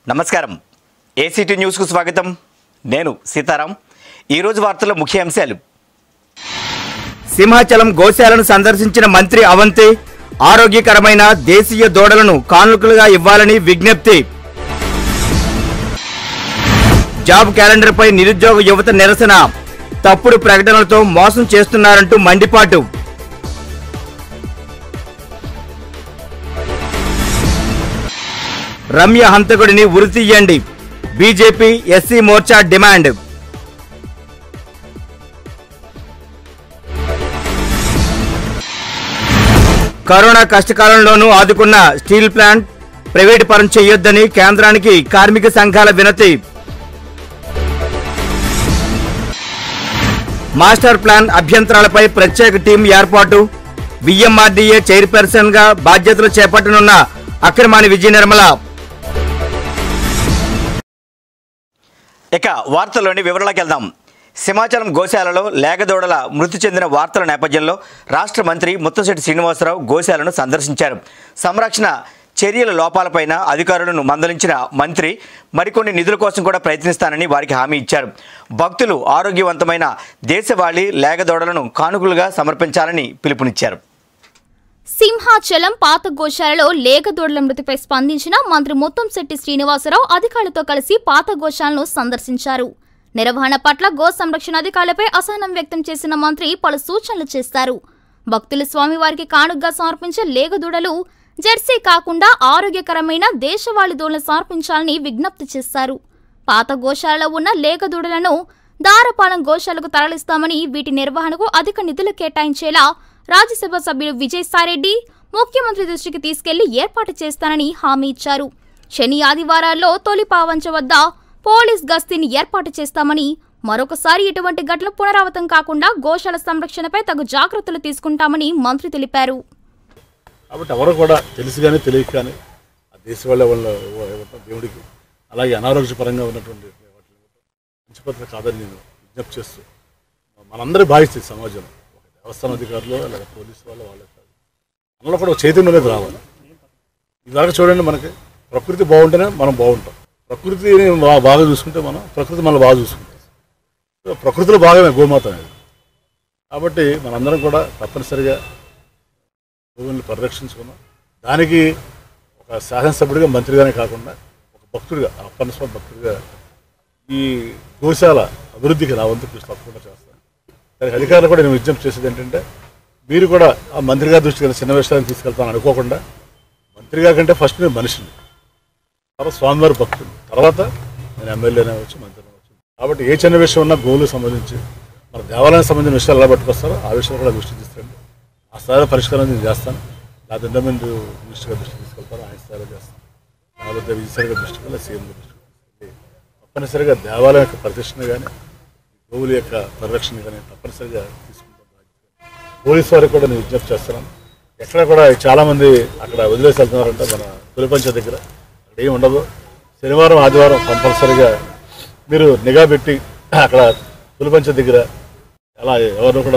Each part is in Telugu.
నమస్కారం ఏసీటీ న్యూస్కు స్వాగతం నేను సీతారాం ఈరోజు వార్తల ముఖ్య అంశాలు సింహాచలం గోశాలను సందర్శించిన మంత్రి అవంతి ఆరోగ్యకరమైన దేశీయ దూడలను కానుకలుగా ఇవ్వాలని విజ్ఞప్తి జాబ్ క్యాలెండర్పై నిరుద్యోగ యువత నిరసన తప్పుడు ప్రకటనలతో మోసం చేస్తున్నారంటూ మండిపాటు రమ్య హంతకుడిని ఉరితీయండి BJP SC morcha demand corona కష్టకాలంలోనూ ఆదుకున్న స్టీల్ ప్లాంట్ ప్రైవేటు పరం చేయొద్దని కేంద్రానికి కార్మిక సంఘాల వినతి మాస్టర్ ప్లాన్ అభ్యంతరాలపై ప్రత్యేక టీం ఏర్పాటు విఎంఆర్డీఏ చైర్పర్సన్ గా బాధ్యతలు చేపట్టనున్న అక్రమాని విజయ నిర్మల ఇక వార్తల్లోని వివరాలకు వెళ్దాం సింహాచలం గోశాలలో లేగదోడల మృతి చెందిన వార్తల నేపథ్యంలో రాష్ట్ర మంత్రి ముత్తశెట్టి శ్రీనివాసరావు గోశాలను సందర్శించారు సంరక్షణ చర్యల లోపాలపైన అధికారులను మందలించిన మంత్రి మరికొన్ని నిధుల కోసం కూడా ప్రయత్నిస్తానని వారికి హామీ ఇచ్చారు భక్తులు ఆరోగ్యవంతమైన దేశవాళీ లేగదోడలను కానుకలుగా సమర్పించాలని పిలుపునిచ్చారు సింహాచలం పాత గోశాలలో లేగదోడల మృతిపై స్పందించిన మంత్రి ముత్తంశెట్టి శ్రీనివాసరావు అధికారులతో కలిసి పాత గోశాలను సందర్శించారు నిర్వహణ పట్ల గో సంరక్షణ అధికారులపై అసహనం వ్యక్తం చేసిన మంత్రి పలు సూచనలు చేశారు భక్తులు స్వామివారికి కానుగ్గా సమర్పించే లేగదూడలు జెర్సీ కాకుండా ఆరోగ్యకరమైన దేశవాళీ దూడలను సమర్పించాలని విజ్ఞప్తి చేశారు పాత గోశాలలో ఉన్న లేగదూడలను దారపాలెం గోశాలకు తరలిస్తామని వీటి నిర్వహణకు అధిక నిధులు కేటాయించేలా రాజ్యసభ సభ్యులు విజయసాయిరెడ్డి ముఖ్యమంత్రి దృష్టికి తీసుకెళ్లి ఏర్పాటు చేస్తానని హామీ ఇచ్చారు శని ఆదివారాల్లో తొలి పావంచ వద్ద పోలీస్ గస్తీని ఏర్పాటు చేస్తామని మరొకసారి ఇటువంటి ఘటనలు పునరావృతం కాకుండా గోశాల సంరక్షణపై తగు జాగ్రత్తలు తీసుకుంటామని మంత్రి తెలిపారు కాబట్టి ఎవరు కూడా తెలిసి కానీ తెలియక కానీ ఆ దేశ వాళ్ళ వాళ్ళ ఇవ్వటం దేవుడికి అలాగే అనారోగ్యపరంగా ఉన్నటువంటి వాటిని ఇవ్వటం మంచి పద్ధతి కాదని నేను విజ్ఞప్తి చేస్తూ మనందరి బాధ్యత ఈ సమాజం ఒక దేవస్థాన అధికారులు అలాగే పోలీసు వాళ్ళు వాళ్ళే కాదు అందులో కూడా ఒక చైతన్యం అనేది రావాలి ఇదివరకు చూడండి మనకి ప్రకృతి బాగుంటేనే మనం బాగుంటాం ప్రకృతిని బా- బాగా చూసుకుంటే మనం ప్రకృతి మనం బాగా చూసుకుంటాం సో ప్రకృతిలో భాగమే గోమాత అనేది కాబట్టి మనందరం కూడా తప్పనిసరిగా భూముల్ని పరిరక్షించుకున్నాం దానికి ఒక శాసనసభ్యుడిగా మంత్రిగానే కాకుండా ఒక భక్తుడిగా అప్పన్నస్వామి భక్తుడిగా ఈ గోశాల అభివృద్ధికి నా వంతు కృషి తప్పకుండా చేస్తాను దానికి అధికారులు కూడా నేను విజ్ఞప్తి చేసేది ఏంటంటే మీరు కూడా ఆ మంత్రి గారి దృష్టికి వెళ్ళి చిన్న విషయాన్ని తీసుకెళ్తాను అనుకోకుండా మంత్రి గారి కంటే ఫస్ట్ నేను మనిషిని తర్వాత స్వామివారి భక్తుడు తర్వాత నేను ఎమ్మెల్యేనే అవచ్చు మంత్రి అవచ్చు కాబట్టి ఏ చిన్న విషయం ఉన్నా గోవులకు సంబంధించి మన దేవాలయానికి సంబంధించిన విషయాలు ఎలా పట్టుకొస్తారో ఆ విషయం కూడా దృష్టి తీసుకురండి ఆ స్థాయిలో పరిష్కారం నేను చేస్తాను లేకపోతే ఎండమెంట్ మినిస్టర్ గారి దృష్టికి తీసుకెళ్తాను ఆయన స్థాయిలో చేస్తాను లేకపోతే విజయసాయి గారి దృష్టికి వెళ్ళి సీఎం గారి దృష్టికి తీసుకెళ్ళి తప్పనిసరిగా దేవాలయం యొక్క ప్రతిష్టన కానీ గోవుల యొక్క పరిరక్షణ కానీ తప్పనిసరిగా తీసుకుంటాను పోలీసు వారికి కూడా నేను విజ్ఞప్తి చేస్తున్నాను ఎక్కడ కూడా చాలా మంది అక్కడ వదిలేసి వెళ్తున్నారంటే మన పులిపంచ దగ్గర అక్కడ ఏమి ఉండదు శనివారం ఆదివారం కంపల్సరిగా మీరు నిఘా పెట్టి అక్కడ పులిపంచ దగ్గర అలా ఎవరు కూడా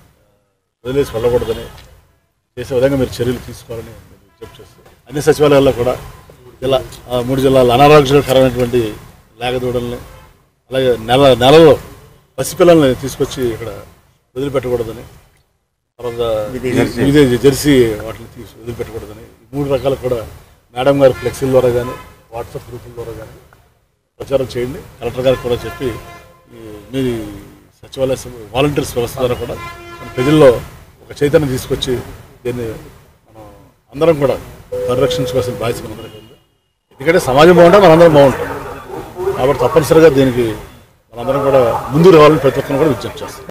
వదిలేసి వెళ్ళకూడదని చేసే విధంగా మీరు చర్యలు తీసుకోవాలని నేను విజ్ఞప్తి చేస్తాను అన్ని సచివాలయాల్లో కూడా జిల్లా ఆ మూడు జిల్లాల అనారోగ్యకరమైనటువంటి లేగదూడల్ని అలాగే నెల నెలలో పసిపిల్లల్ని తీసుకొచ్చి ఇక్కడ వదిలిపెట్టకూడదని తర్వాత విదేశీ జెర్సీ వాటిని తీసి వదిలిపెట్టకూడదని ఈ మూడు రకాలు కూడా మేడం గారి ఫ్లెక్సీల ద్వారా కానీ వాట్సాప్ గ్రూపుల ద్వారా కానీ ప్రచారం చేయండి కలెక్టర్ గారికి కూడా చెప్పి ఈ మీ సచివాలయ సభ- వాలంటీర్స్ వ్యవస్థ ద్వారా కూడా మన ప్రజల్లో ఒక చైతన్యం తీసుకొచ్చి దీన్ని మనం అందరం కూడా పరిరక్షించుకోవాల్సిన బాధ్యత మనందరికీ ఉంది ఎందుకంటే సమాజం బాగుంటే మనందరం బాగుంటాం కాబట్టి తప్పనిసరిగా దీనికి మనందరం కూడా ముందు రావాలని ప్రతి ఒక్కరిని కూడా విజ్ఞప్తి చేస్తాం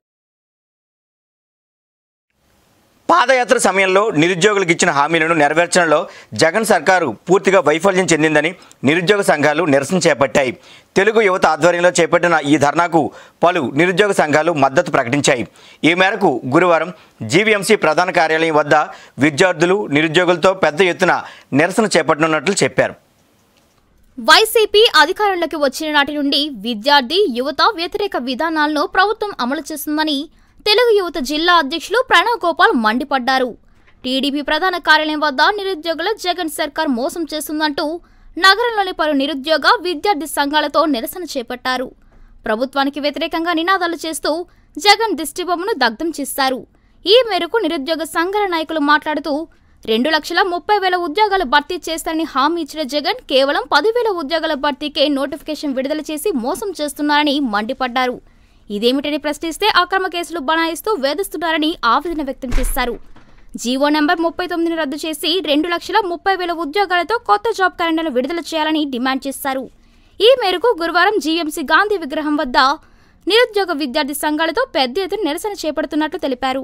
పాదయాత్ర సమయంలో నిరుద్యోగులకు ఇచ్చిన హామీలను నెరవేర్చడంలో జగన్ సర్కారు పూర్తిగా వైఫల్యం చెందిందని నిరుద్యోగ సంఘాలు నిరసన చేపట్టాయి తెలుగు యువత ఆధ్వర్యంలో చేపట్టిన ఈ ధర్నాకు పలు నిరుద్యోగ సంఘాలు మద్దతు ప్రకటించాయి ఈ మేరకు గురువారం జీవీఎంసీ ప్రధాన కార్యాలయం వద్ద విద్యార్థులు నిరుద్యోగులతో పెద్ద ఎత్తున నిరసన చేపట్టనున్నట్లు చెప్పారు వైసీపీ అధికారంలోకి వచ్చిన నాటి నుండి విద్యార్థి యువత వ్యతిరేక విధానాలను ప్రభుత్వం అమలు చేస్తుందని తెలుగు యువత జిల్లా అధ్యక్షులు ప్రణవ్ గోపాల్ మండిపడ్డారు టీడీపీ ప్రధాన కార్యాలయం వద్ద నిరుద్యోగుల జగన్ సర్కార్ మోసం చేస్తుందంటూ నగరంలోని పలు నిరుద్యోగ విద్యార్థి సంఘాలతో నిరసన చేపట్టారు ప్రభుత్వానికి వ్యతిరేకంగా నినాదాలు చేస్తూ జగన్ దిష్టిబొమ్మను దగ్ధం చేశారు ఈ మేరకు నిరుద్యోగ సంఘాల నాయకులు మాట్లాడుతూ రెండు లక్షల ముప్పై వేల ఉద్యోగాలు భర్తీ చేస్తారని హామీ ఇచ్చిన జగన్ కేవలం పదివేల ఉద్యోగాల భర్తీకే నోటిఫికేషన్ విడుదల చేసి మోసం చేస్తున్నారని మండిపడ్డారు ఇదేమిటని ప్రశ్నిస్తే అక్రమ కేసులు బనాయిస్తూ వేధిస్తున్నారని ఆవేదన వ్యక్తం చేశారు జీవో నెంబర్ ముప్పై తొమ్మిదిని రద్దు చేసి రెండు లక్షల ముప్పై వేల ఉద్యోగాలతో కొత్త జాబ్ క్యాలెండర్ను విడుదల చేయాలని డిమాండ్ చేశారు ఈ మేరకు గురువారం జీఎంసీ గాంధీ విగ్రహం వద్ద నిరుద్యోగ విద్యార్థి సంఘాలతో పెద్ద ఎత్తున నిరసన చేపడుతున్నట్లు తెలిపారు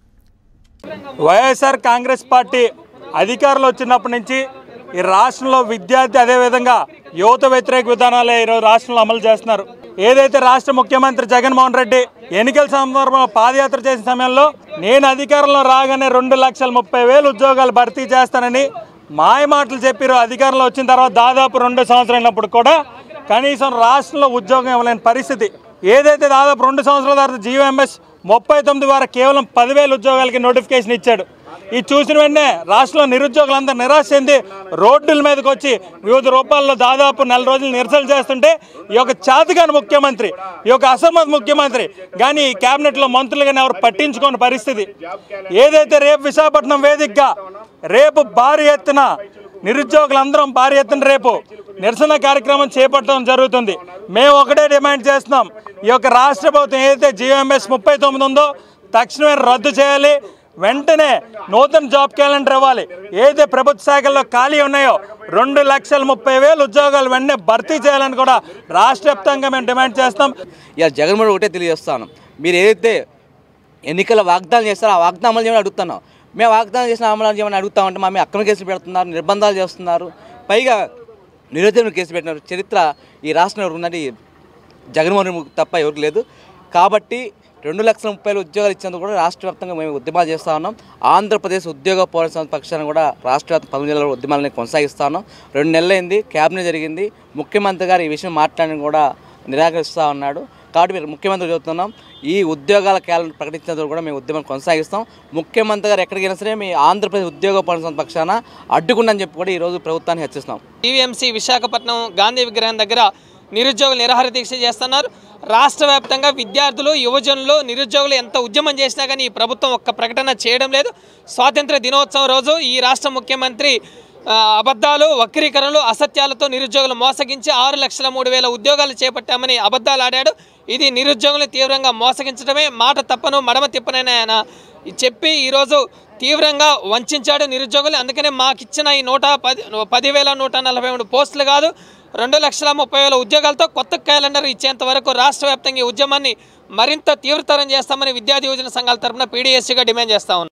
వైఎస్ఆర్ కాంగ్రెస్ పార్టీ అధికారంలో వచ్చినప్పటి నుంచి ఈ రాష్ట్రంలో విద్యార్థి అదేవిధంగా యువత వ్యతిరేక విధానాలే ఈరోజు రాష్ట్రంలో అమలు చేస్తున్నారు ఏదైతే రాష్ట్ర ముఖ్యమంత్రి జగన్మోహన్ రెడ్డి ఎన్నికల సందర్భంలో పాదయాత్ర చేసిన సమయంలో నేను అధికారంలో రాగానే రెండు లక్షల ముప్పై వేలు ఉద్యోగాలు భర్తీ చేస్తానని మాయ మాటలు చెప్పారు అధికారంలో వచ్చిన తర్వాత దాదాపు రెండు సంవత్సరాలు అయినప్పుడు కూడా కనీసం రాష్ట్రంలో ఉద్యోగం ఇవ్వలేని పరిస్థితి ఏదైతే దాదాపు రెండు సంవత్సరాల తర్వాత జీవోఎంఎస్ ముప్పై తొమ్మిది వారు కేవలం పదివేల ఉద్యోగాలకి నోటిఫికేషన్ ఇచ్చాడు ఇది చూసిన వెంటనే రాష్ట్రంలో నిరుద్యోగులందరూ నిరాశ చెంది రోడ్డుల మీదకి వచ్చి వివిధ రూపాల్లో దాదాపు నెల రోజులు నిరసనలు చేస్తుంటే ఈ యొక్క చాతగాని ముఖ్యమంత్రి ఈ యొక్క అసమ్మతి ముఖ్యమంత్రి కానీ ఈ క్యాబినెట్లో మంత్రులు కానీ ఎవరు పట్టించుకోని పరిస్థితి ఏదైతే రేపు విశాఖపట్నం వేదికగా రేపు భారీ ఎత్తున నిరుద్యోగులందరం భారీ ఎత్తున రేపు నిరసన కార్యక్రమం చేపట్టడం జరుగుతుంది మేము ఒకటే డిమాండ్ చేస్తున్నాం ఈ యొక్క రాష్ట్ర ప్రభుత్వం ఏదైతే జిఎంఎస్ ముప్పై తొమ్మిది ఉందో తక్షణమే రద్దు చేయాలి వెంటనే నూతన జాబ్ క్యాలెండర్ ఇవ్వాలి ఏదైతే ప్రభుత్వ శాఖల్లో ఖాళీ ఉన్నాయో రెండు లక్షల ముప్పై వేలు ఉద్యోగాలు వెంటనే భర్తీ చేయాలని కూడా రాష్ట్ర వ్యాప్తంగా మేము డిమాండ్ చేస్తాం ఇక జగన్మోహన్ ఒకటే తెలియజేస్తాను మీరు ఏదైతే ఎన్నికల వాగ్దానం చేస్తారో ఆ వాగ్దానం అమలు చేయమని అడుగుతున్నాం మేము వాగ్దానం చేసిన అమలు చేయమని అడుగుతామంటే మా మీద అక్రమ కేసులు పెడుతున్నారు నిర్బంధాలు చేస్తున్నారు పైగా నిరుద్యోగం కేసు పెట్టినారు చరిత్ర ఈ రాష్ట్రంలో ఉందంటే జగన్మోహన్ రెడ్డి తప్ప ఎవరికి లేదు కాబట్టి రెండు లక్షల ముప్పై వేల ఉద్యోగాలు ఇచ్చేందుకు కూడా రాష్ట్ర వ్యాప్తంగా మేము ఉద్యమాలు చేస్తా ఉన్నాం ఆంధ్రప్రదేశ్ ఉద్యోగ పోరాట సంస్థ పక్షాన కూడా రాష్ట్ర వ్యాప్త పదమూడు జిల్లాల ఉద్యమాలని కొనసాగిస్తా ఉన్నాం రెండు నెలలైంది క్యాబినెట్ జరిగింది ముఖ్యమంత్రి గారు ఈ విషయం మాట్లాడిన కూడా నిరాకరిస్తూ ఉన్నాడు కాబట్టి మీరు ముఖ్యమంత్రి చెబుతున్నాం ఈ ఉద్యోగాల క్యాలెండర్ ప్రకటించినందుకు కూడా మేము ఉద్యమం కొనసాగిస్తాం ముఖ్యమంత్రి గారు ఎక్కడికైనా సరే మీ ఆంధ్రప్రదేశ్ ఉద్యోగ పోరాట సంస్థ పక్షాన అడ్డుకుండని చెప్పి కూడా ఈరోజు ప్రభుత్వాన్ని హెచ్చరిస్తున్నాం టీవీఎంసీ విశాఖపట్నం గాంధీ విగ్రహం దగ్గర నిరుద్యోగులు నిరాహార దీక్ష చేస్తున్నారు రాష్ట్ర వ్యాప్తంగా విద్యార్థులు యువజనులు నిరుద్యోగులు ఎంత ఉద్యమం చేసినా కానీ ఈ ప్రభుత్వం ఒక్క ప్రకటన చేయడం లేదు స్వాతంత్ర దినోత్సవం రోజు ఈ రాష్ట్ర ముఖ్యమంత్రి ఆ, అబద్ధాలు వక్రీకరణలు అసత్యాలతో నిరుద్యోగులు మోసగించి ఆరు లక్షల మూడు వేల ఉద్యోగాలు చేపట్టామని అబద్ధాలు ఆడాడు ఇది నిరుద్యోగులు తీవ్రంగా మోసగించడమే మాట తప్పను మడమ తిప్పనని ఆయన చెప్పి ఈరోజు తీవ్రంగా వంచాడు నిరుద్యోగులు అందుకనే మాకు ఇచ్చిన ఈ నూట పది పదివేల నూట నలభై మూడు పోస్టులు కాదు రెండు లక్షల ముప్పై వేల ఉద్యోగాలతో కొత్త క్యాలెండర్ ఇచ్చేంత వరకు రాష్ట్ర వ్యాప్తంగా ఈ ఉద్యమాన్ని మరింత తీవ్రతరం చేస్తామని విద్యార్థి యువజన సంఘాల తరపున పీడీఎస్సీగా డిమాండ్ చేస్తా ఉన్నాం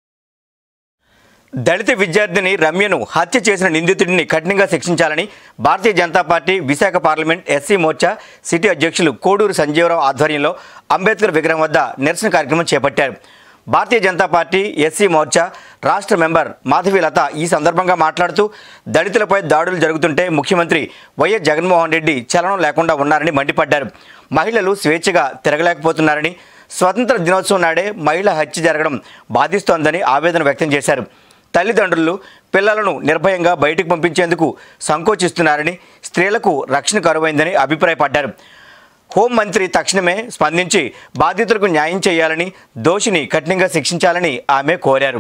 దళిత విద్యార్థిని రమ్యను హత్య చేసిన నిందితుడిని కఠినంగా శిక్షించాలని Bharatiya Janata Party Visakha parliament SC morcha city అధ్యక్షులు కోడూరు సంజీవరావు ఆధ్వర్యంలో అంబేద్కర్ విగ్రహం వద్ద నిరసన కార్యక్రమం చేపట్టారు భారతీయ జనతా పార్టీ ఎస్సీ మోర్చా రాష్ట్ర మెంబర్ మాధవీలత ఈ సందర్భంగా మాట్లాడుతూ దళితులపై దాడులు జరుగుతుంటే ముఖ్యమంత్రి వైఎస్ జగన్మోహన్ రెడ్డి చలనం లేకుండా ఉన్నారని మండిపడ్డారు మహిళలు స్వేచ్ఛగా తిరగలేకపోతున్నారని స్వతంత్ర దినోత్సవం నాడే మహిళ హత్య జరగడం బాధిస్తోందని ఆవేదన వ్యక్తం చేశారు తల్లిదండ్రులు పిల్లలను నిర్భయంగా బయటకు పంపించేందుకు సంకోచిస్తున్నారని స్త్రీలకు రక్షణ కరువైందని అభిప్రాయపడ్డారు హోంమంత్రి తక్షణమే స్పందించి బాధితులకు న్యాయం చేయాలని దోషిని కఠినంగా శిక్షించాలని ఆమె కోరారు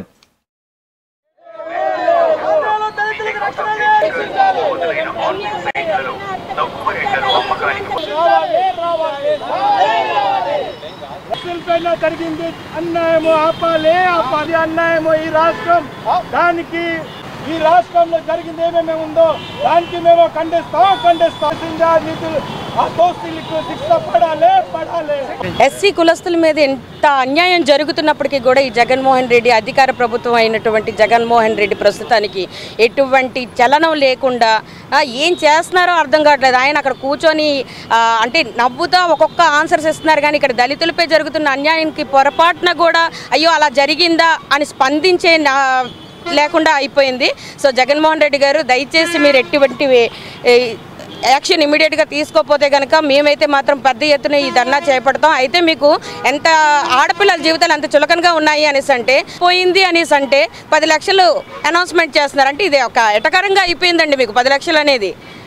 పైన జరిగింది అన్యాయము ఆపాలి ఆపాలి అన్యాయము ఈ రాష్ట్రం దానికి ఈ రాష్ట్రంలో జరిగింది ఏమేమి ఉందో దానికి మేము ఖండిస్తాం ఖండిస్తాం సింజా నిధులు ఆ దోస్తులకు శిక్ష పడాలి పడాలి ఎస్సీ కులస్తుల మీద ఎంత అన్యాయం జరుగుతున్నప్పటికీ కూడా ఈ జగన్మోహన్ రెడ్డి అధికార ప్రభుత్వం అయినటువంటి జగన్మోహన్ రెడ్డి ప్రస్తుతానికి ఎటువంటి చలనం లేకుండా ఆ, ఏం చేస్తున్నారో అర్థం కావట్లేదు ఆయన అక్కడ కూర్చొని ఆ, అంటే నవ్వుతా ఒక్కొక్క ఆన్సర్స్ ఇస్తున్నారు కానీ ఇక్కడ దళితులపై జరుగుతున్న అన్యాయానికి పొరపాటున కూడా అయ్యో అలా జరిగిందా అని స్పందించే నా లేకుండా అయిపోయింది సో జగన్మోహన్ రెడ్డి గారు దయచేసి మీరు ఎటువంటి ఏ, యాక్షన్ ఇమీడియట్గా తీసుకోకపోతే కనుక మేమైతే మాత్రం పెద్ద ఎత్తున ఈ ధర్నా చేపడతాం అయితే మీకు ఎంత ఆడపిల్లల జీవితాలు ఎంత చులకనగా ఉన్నాయి అనేసి అంటే పోయింది అనేసి అంటే పది లక్షలు అనౌన్స్మెంట్ చేస్తున్నారు అంటే ఇది ఒక ఎటకరంగా అయిపోయిందండి మీకు పది లక్షలు అనేది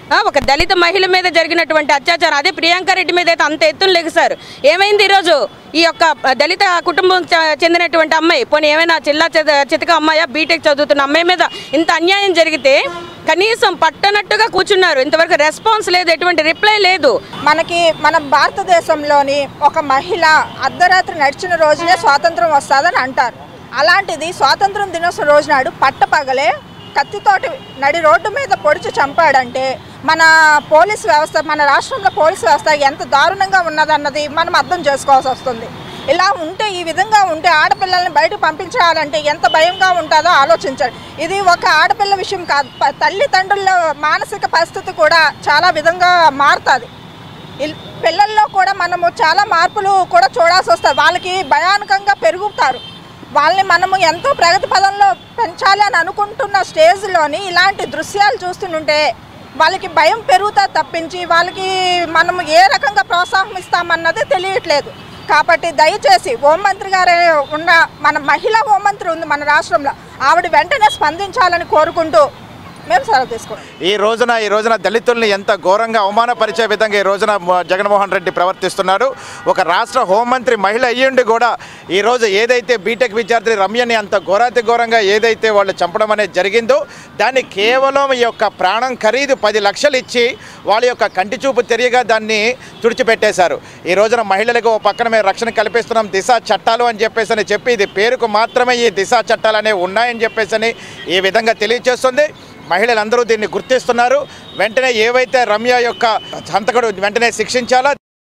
ఆ, ఒక దళిత మహిళ మీద జరిగినటువంటి అత్యాచారం అదే ప్రియాంక రెడ్డి మీద అయితే అంత ఎత్తున లెగిశారు ఏమైంది ఈరోజు ఈ యొక్క దళిత కుటుంబం చ- చెందినటువంటి అమ్మాయి పోనీ ఏమైనా చిల్లా చిత- చితక అమ్మాయి బీటెక్ చదువుతున్న అమ్మాయి మీద ఇంత అన్యాయం జరిగితే కనీసం పట్టనట్టుగా కూర్చున్నారు ఇంతవరకు రెస్పాన్స్ లేదు ఎటువంటి రిప్లై లేదు మనకి మన భారతదేశంలోని ఒక మహిళ అర్ధరాత్రి నడిచిన రోజునే స్వాతంత్రం వస్తుందని అంటారు అలాంటిది స్వాతంత్రం దినోత్సవం రోజు నాడు పట్టపగలే కత్తితోటి నడి రోడ్డు మీద పొడిచి చంపాడంటే మన పోలీస్ వ్యవస్థ మన రాష్ట్రంలో పోలీస్ వ్యవస్థ ఎంత దారుణంగా ఉన్నదన్నది మనం అర్థం చేసుకోవాల్సి వస్తుంది ఇలా ఉంటే ఈ విధంగా ఉంటే ఆడపిల్లల్ని బయటకు పంపించాలంటే ఎంత భయంగా ఉంటుందో ఆలోచించండి ఇది ఒక ఆడపిల్ల విషయం కాదు ప- తల్లిదండ్రుల మానసిక పరిస్థితి కూడా చాలా విధంగా మారుతుంది ఇల్- పిల్లల్లో కూడా మనము చాలా మార్పులు కూడా చూడాల్సి వస్తుంది వాళ్ళకి భయానకంగా పెరుగుతారు వాళ్ళని మనము ఎంతో ప్రగతి పదంలో పెంచాలి అని అనుకుంటున్న స్టేజ్లోని ఇలాంటి దృశ్యాలు చూస్తుంటే వాళ్ళకి భయం పెరుగుతా తప్పించి వాళ్ళకి మనము ఏ రకంగా ప్రోత్సాహం ఇస్తామన్నది తెలియట్లేదు కాబట్టి దయచేసి హోంమంత్రి గారే ఉన్న మన మహిళా హోంమంత్రి ఉంది మన రాష్ట్రంలో ఆవిడ వెంటనే స్పందించాలని కోరుకుంటూ మేము సెలవు తీసుకుంటాం ఈ రోజున ఈ రోజున దళితుల్ని ఎంత ఘోరంగా అవమానపరిచే విధంగా ఈ రోజున మ- జగన్మోహన్ రెడ్డి ప్రవర్తిస్తున్నాడు ఒక రాష్ట్ర హోంమంత్రి మహిళ అయ్యుండి కూడా ఈ రోజు ఏదైతే బీటెక్ విద్యార్థి రమ్యని అంత ఘోరాతి ఘోరంగా ఏదైతే వాళ్ళు చంపడం అనేది జరిగిందో దాన్ని కేవలం ఈ యొక్క ప్రాణం ఖరీదు పది లక్షలు ఇచ్చి వాళ్ళ యొక్క కంటి చూపు తెలియగా దాన్ని తుడిచిపెట్టేశారు ఈ రోజున మహిళలకు ఓ పక్కన మేము రక్షణ కల్పిస్తున్నాం దిశ చట్టాలు అని చెప్పేసి అని చెప్పి ఇది పేరుకు మాత్రమే ఈ దిశ చట్టాలు అనేవి ఉన్నాయని చెప్పేసి అని ఈ విధంగా తెలియజేస్తుంది మహిళలందరూ దీన్ని గుర్తిస్తున్నారు వెంటనే ఏవైతే రమ్య యొక్క హంతకుడు వెంటనే శిక్షించాలో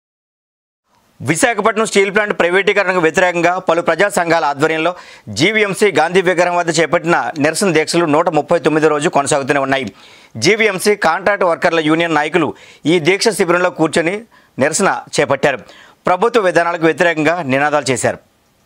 విశాఖపట్నం స్టీల్ ప్లాంట్ ప్రైవేటీకరణకు వ్యతిరేకంగా పలు ప్రజా సంఘాల ఆధ్వర్యంలో జీవీఎంసీ గాంధీ విగ్రహం వద్ద చేపట్టిన నిరసన దీక్షలు నూట ముప్పై తొమ్మిది రోజు కొనసాగుతూనే ఉన్నాయి జీవీఎంసీ కాంట్రాక్ట్ వర్కర్ల యూనియన్ నాయకులు ఈ దీక్ష శిబిరంలో కూర్చొని నిరసన చేపట్టారు ప్రభుత్వ విధానాలకు వ్యతిరేకంగా నినాదాలు చేశారు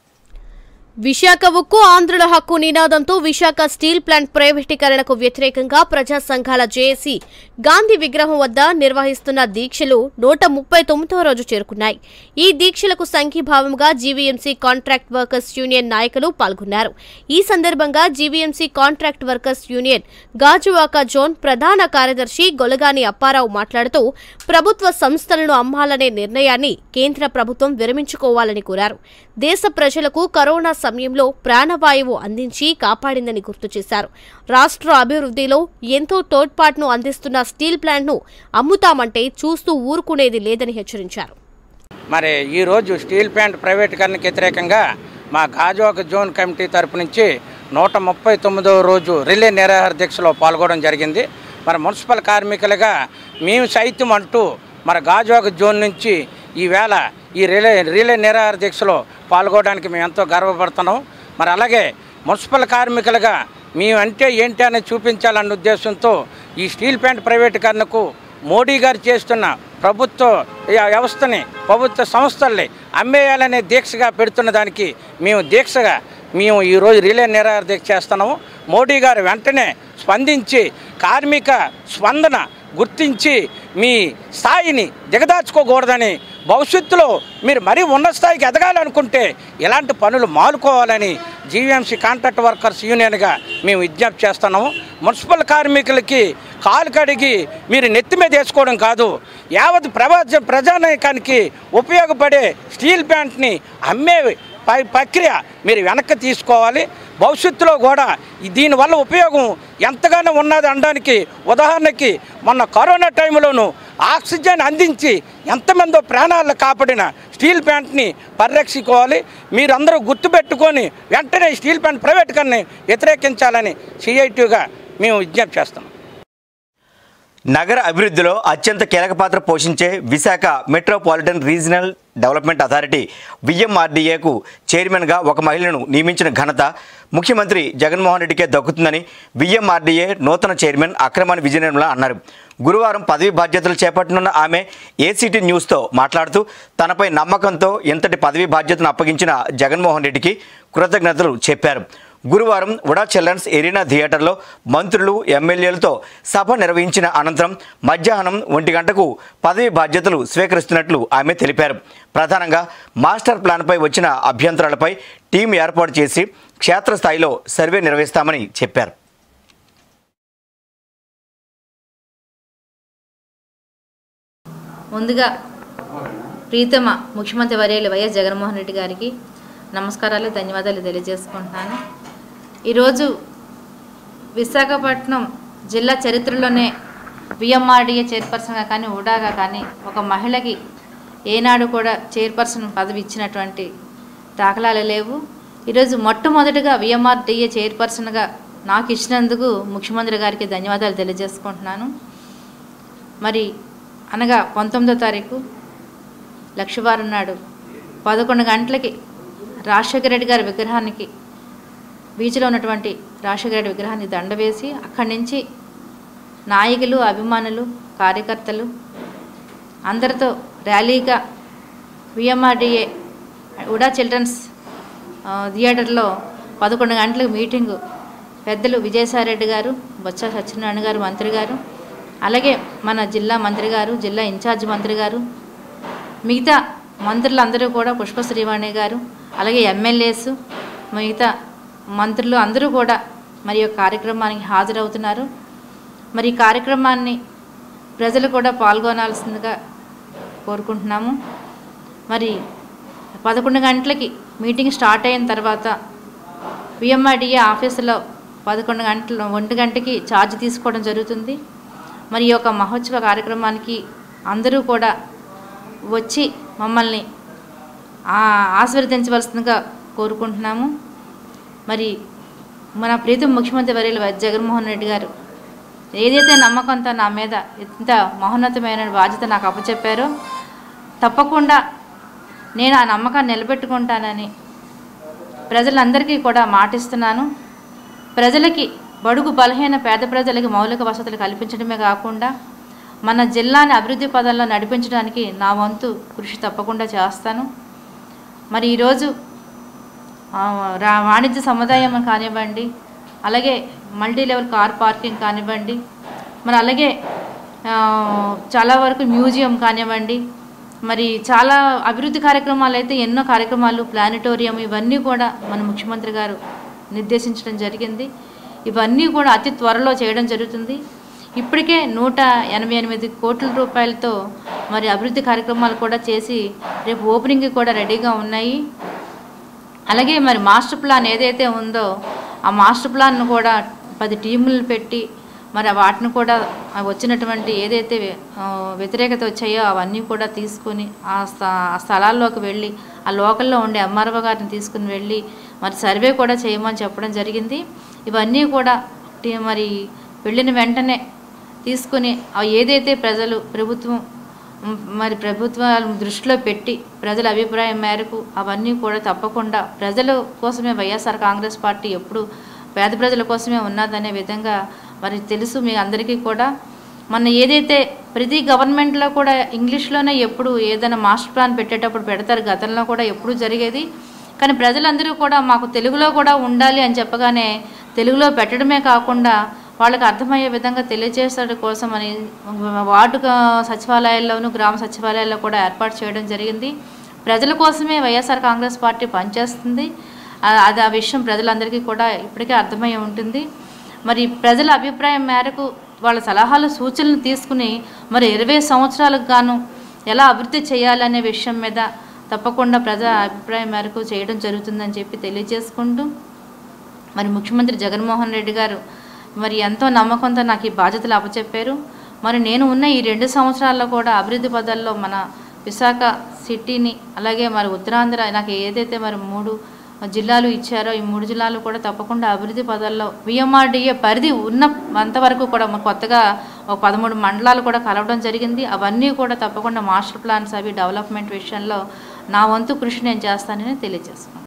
విశాఖ ఉక్కు ఆంధ్రుల హక్కు నినాదంతో విశాఖ స్టీల్ ప్లాంట్ ప్రైవేటీకరణకు వ్యతిరేకంగా ప్రజా సంఘాల జేఏసీ గాంధీ విగ్రహం వద్ద నిర్వహిస్తున్న దీక్షలు నూట ముప్పై తొమ్మిదవ రోజు చేరుకున్నాయి ఈ దీక్షలకు సంఘీభావంగా జీవీఎంసీ కాంట్రాక్ట్ వర్కర్స్ యూనియన్ నాయకులు పాల్గొన్నారు ఈ సందర్భంగా GVMC contract workers union Gajuwaka zone ప్రధాన కార్యదర్శి గొలగాని అప్పారావు మాట్లాడుతూ ప్రభుత్వ సంస్థలను అమ్మాలనే నిర్ణయాన్ని కేంద్ర ప్రభుత్వం విరమించుకోవాలని కోరారు దేశ ప్రజలకు కరోనా సమయంలో ప్రాణవాయువు అందించి కాపాడిందని గుర్తు చేశారు రాష్ట్ర అభివృద్ధిలో ఎంతో తోడ్పాటును అందిస్తున్న స్టీల్ ప్లాంట్ను అమ్ముతామంటే చూస్తూ ఊరుకునేది లేదని హెచ్చరించారు మరి ఈరోజు స్టీల్ ప్లాంట్ ప్రైవేటీకరణకు వ్యతిరేకంగా మా గాజువాక జోన్ కమిటీ తరపు నుంచి నూట ముప్పై తొమ్మిదవ రోజు రిలే నిరాహార దీక్షలో పాల్గొనడం జరిగింది మరి మున్సిపల్ కార్మికులుగా మేము సైతం అంటూ మరి గాజువాక జోన్ నుంచి ఈవేళ ఈ రిలే రిలే నిరాహార దీక్షలో పాల్గొనడానికి మేము ఎంతో గర్వపడుతున్నాం మరి అలాగే మున్సిపల్ కార్మికులుగా మేము అంటే ఏంటి అనేది చూపించాలన్న ఉద్దేశంతో ఈ స్టీల్ ప్లాంట్ ప్రైవేటీకరణకు మోడీ గారు చేస్తున్న ప్రభుత్వ య- వ్యవస్థని ప్రభుత్వ సంస్థల్ని అమ్మేయాలనే దీక్షగా పెడుతున్న దానికి మేము దీక్షగా మేము ఈరోజు రిలే నిరాహార దీక్ష చేస్తున్నాము మోడీ గారు వెంటనే స్పందించి కార్మిక స్పందన గుర్తించి మీ స్థాయిని దిగదార్చుకోకూడదని భవిష్యత్తులో మీరు మరీ ఉన్నత స్థాయికి ఎదగాలనుకుంటే ఇలాంటి పనులు మానుకోవాలని జీవీఎంసీ కాంట్రాక్ట్ వర్కర్స్ యూనియన్గా మేము విజ్ఞప్తి చేస్తున్నాము మున్సిపల్ కార్మికులకి కాలు కడిగి మీరు నెత్తి మీద వేసుకోవడం కాదు యావత్ ప్రజా ప్రజానీకానికి ఉపయోగపడే స్టీల్ ప్లాంట్ని అమ్మే పై ప్రక్రియ మీరు వెనక్కి తీసుకోవాలి భవిష్యత్తులో కూడా ఈ దీనివల్ల ఉపయోగం ఎంతగానో ఉన్నది అనడానికి ఉదాహరణకి మొన్న కరోనా టైంలోనూ ఆక్సిజన్ అందించి ఎంతమందో ప్రాణాలను కాపాడిన స్టీల్ ప్లాంట్ని పరిరక్షించుకోవాలి మీరందరూ గుర్తుపెట్టుకొని వెంటనే ఈ స్టీల్ ప్లాంట్ ప్రైవేట్ కన్ని వ్యతిరేకించాలని సిఐటిగా మేము విజ్ఞప్తి చేస్తాం నగర అభివృద్ధిలో అత్యంత కీలక పాత్ర పోషించే Visakha metropolitan regional development authority విఎంఆర్డీఏకు చైర్మన్గా ఒక మహిళను నియమించిన ఘనత ముఖ్యమంత్రి జగన్మోహన్ రెడ్డికే దక్కుతుందని విఎంఆర్డీఏ నూతన చైర్మన్ అక్రమాని విజయనిర్మల అన్నారు గురువారం పదవి బాధ్యతలు చేపట్టనున్న ఆమె ఏసీటీ న్యూస్తో మాట్లాడుతూ తనపై నమ్మకంతో ఇంతటి పదవి బాధ్యతను అప్పగించిన జగన్మోహన్ రెడ్డికి కృతజ్ఞతలు చెప్పారు గురువారం ఉడా చిల్డ్రన్స్ ఎరీనా థియేటర్లో మంత్రులు ఎమ్మెల్యేలతో సభ నిర్వహించిన అనంతరం మధ్యాహ్నం ఒంటి గంటకు పదవి బాధ్యతలు స్వీకరిస్తున్నట్లు ఆమె తెలిపారు ప్రధానంగా మాస్టర్ ప్లాన్పై వచ్చిన అభ్యంతరాలపై టీం ఏర్పాటు చేసి క్షేత్రస్థాయిలో సర్వే నిర్వహిస్తామని చెప్పారు ముందుగా ప్రీతమ ముఖ్యమంత్రి వర్యులు వైఎస్ జగన్మోహన్ రెడ్డి గారికి నమస్కారాలు ధన్యవాదాలు తెలియజేసుకుంటున్నాను ఈరోజు విశాఖపట్నం జిల్లా చరిత్రలోనే విఎంఆర్డీఏ చైర్పర్సన్గా కానీ ఉడాగా కానీ ఒక మహిళకి ఏనాడు కూడా చైర్పర్సన్ పదవి ఇచ్చినటువంటి దాఖలాలు లేవు ఈరోజు మొట్టమొదటిగా విఎంఆర్డీఏ చైర్పర్సన్గా నాకు ఇచ్చినందుకు ముఖ్యమంత్రి గారికి ధన్యవాదాలు తెలియజేసుకుంటున్నాను మరి అనగా పంతొమ్మిదో తారీఖు లక్షవారం నాడు పదకొండు గంటలకి రాజశేఖర రెడ్డి గారి విగ్రహానికి బీచ్లో ఉన్నటువంటి రాజశేఖర రెడ్డి విగ్రహాన్ని దండ వేసి అక్కడి నుంచి నాయకులు అభిమానులు కార్యకర్తలు అందరితో ర్యాలీగా విఎంఆర్డిఏ ఉడా చిల్డ్రన్స్ ఆ, థియేటర్లో పదకొండు గంటలకు మీటింగు పెద్దలు విజయసాయిరెడ్డి గారు బొత్స సత్యనారాయణ గారు మంత్రి గారు అలాగే మన జిల్లా మంత్రి గారు జిల్లా ఇన్ఛార్జ్ మంత్రి గారు మిగతా మంత్రులందరూ కూడా పుష్ప శ్రీవాణి గారు అలాగే ఎమ్మెల్యేస్ మిగతా మంత్రులు అందరూ కూడా మరి ఈ యొక్క కార్యక్రమానికి హాజరవుతున్నారు మరి ఈ కార్యక్రమాన్ని ప్రజలు కూడా పాల్గొనాల్సిందిగా కోరుకుంటున్నాము మరి పదకొండు గంటలకి మీటింగ్ స్టార్ట్ అయిన తర్వాత విఎంఆర్డిఏ ఆఫీసులో పదకొండు గంటల ఒంటి గంటకి ఛార్జ్ తీసుకోవడం జరుగుతుంది మరి ఈ యొక్క మహోత్సవ కార్యక్రమానికి అందరూ కూడా వచ్చి మమ్మల్ని ఆ, ఆశీర్వదించవలసిందిగా కోరుకుంటున్నాము మరి మన ప్రీతం ముఖ్యమంత్రి వర్యులు వైఎస్ జగన్మోహన్ రెడ్డి గారు ఏదైతే నమ్మకంతో నా మీద ఇంత మహోన్నతమైన బాధ్యత నాకు అప్పచెప్పారో తప్పకుండా నేను ఆ నమ్మకాన్ని నిలబెట్టుకుంటానని ప్రజలందరికీ కూడా మాటిస్తున్నాను ప్రజలకి బడుగు బలహీన పేద ప్రజలకి మౌలిక వసతులు కల్పించడమే కాకుండా మన జిల్లాని అభివృద్ధి పదంలో నడిపించడానికి నా వంతు కృషి తప్పకుండా చేస్తాను మరి ఈరోజు ఆ, రా వాణిజ్య సముదాయం కానివ్వండి అలాగే మల్టీ లెవెల్ కార్ పార్కింగ్ కానివ్వండి మరి అలాగే ఆ, చాలా వరకు మ్యూజియం కానివ్వండి మరి చాలా అభివృద్ధి కార్యక్రమాలు అయితే ఎన్నో కార్యక్రమాలు ప్లానిటోరియం ఇవన్నీ కూడా మన ముఖ్యమంత్రి గారు నిర్దేశించడం జరిగింది ఇవన్నీ కూడా అతి త్వరలో చేయడం జరుగుతుంది ఇప్పటికే నూట ఎనభై ఎనిమిది కోట్ల రూపాయలతో మరి అభివృద్ధి కార్యక్రమాలు కూడా చేసి రేపు ఓపెనింగ్ కూడా రెడీగా ఉన్నాయి అలాగే మరి మాస్టర్ ప్లాన్ ఏదైతే ఉందో ఆ మాస్టర్ ప్లాన్ను కూడా పది టీములు పెట్టి మరి వాటిని కూడా ఆ వచ్చినటువంటి ఏదైతే ఆ, వ్యతిరేకత వచ్చాయో అవన్నీ కూడా తీసుకుని ఆ స్థ- ఆ స్థలాల్లోకి వెళ్ళి ఆ లోకల్లో ఉండే ఎంఆర్ఓ గారిని తీసుకుని వెళ్ళి మరి సర్వే కూడా చేయమని చెప్పడం జరిగింది ఇవన్నీ కూడా టీ- మరి వెళ్ళిన వెంటనే తీసుకుని ఆ ఏదైతే ప్రజలు ప్రభుత్వం మ్, మరి ప్రభుత్వాలు దృష్టిలో పెట్టి ప్రజల అభిప్రాయం మేరకు అవన్నీ కూడా తప్పకుండా ప్రజల కోసమే వైఎస్ఆర్ కాంగ్రెస్ పార్టీ ఎప్పుడు పేద ప్రజల కోసమే ఉన్నదనే విధంగా మరి తెలుసు మీ అందరికీ కూడా మన ఏదైతే ప్రతి గవర్నమెంట్లో కూడా ఇంగ్లీష్లోనే ఎప్పుడు ఏదైనా మాస్టర్ ప్లాన్ పెట్టేటప్పుడు పెడతారు గతంలో కూడా ఎప్పుడు జరిగేది కానీ ప్రజలందరూ కూడా మాకు తెలుగులో కూడా ఉండాలి అని చెప్పగానే తెలుగులో పెట్టడమే కాకుండా వాళ్ళకి అర్థమయ్యే విధంగా తెలియజేసడం కోసం అని వార్డు క- సచివాలయాల్లోనూ గ్రామ సచివాలయాల్లో కూడా ఏర్పాటు చేయడం జరిగింది ప్రజల కోసమే వైఎస్ఆర్ కాంగ్రెస్ పార్టీ పనిచేస్తుంది ఆ- అది ఆ విషయం ప్రజలందరికీ కూడా ఇప్పటికే అర్థమై ఉంటుంది మరి ప్రజల అభిప్రాయం మేరకు వాళ్ళ సలహాలు సూచనలు తీసుకుని మరి ఇరవై సంవత్సరాలకు గాను ఎలా అభివృద్ధి చేయాలనే విషయం మీద తప్పకుండా ప్రజల అభిప్రాయం మేరకు చేయడం జరుగుతుందని చెప్పి తెలియజేసుకుంటూ మరి ముఖ్యమంత్రి జగన్మోహన్ రెడ్డి గారు మరి ఎంతో నమ్మకంతో నాకు ఈ బాధ్యతలు అప్పచెప్పారు మరి నేను ఉన్న ఈ రెండు సంవత్సరాల్లో కూడా అభివృద్ధి పదాల్లో మన విశాఖ సిటీని అలాగే మరి ఉత్తరాంధ్ర నాకు ఏదైతే మరి మూడు జిల్లాలు ఇచ్చారో ఈ మూడు జిల్లాలు కూడా తప్పకుండా అభివృద్ధి పదాల్లో విఎంఆర్డిఏ పరిధి ఉన్న అంతవరకు కూడా మన కొత్తగా ఒక పదమూడు మండలాలు కూడా కలవడం జరిగింది అవన్నీ కూడా తప్పకుండా మాస్టర్ ప్లాన్స్ అవి డెవలప్మెంట్ విషయంలో నా వంతు కృషి నేను చేస్తానని తెలియజేస్తున్నాను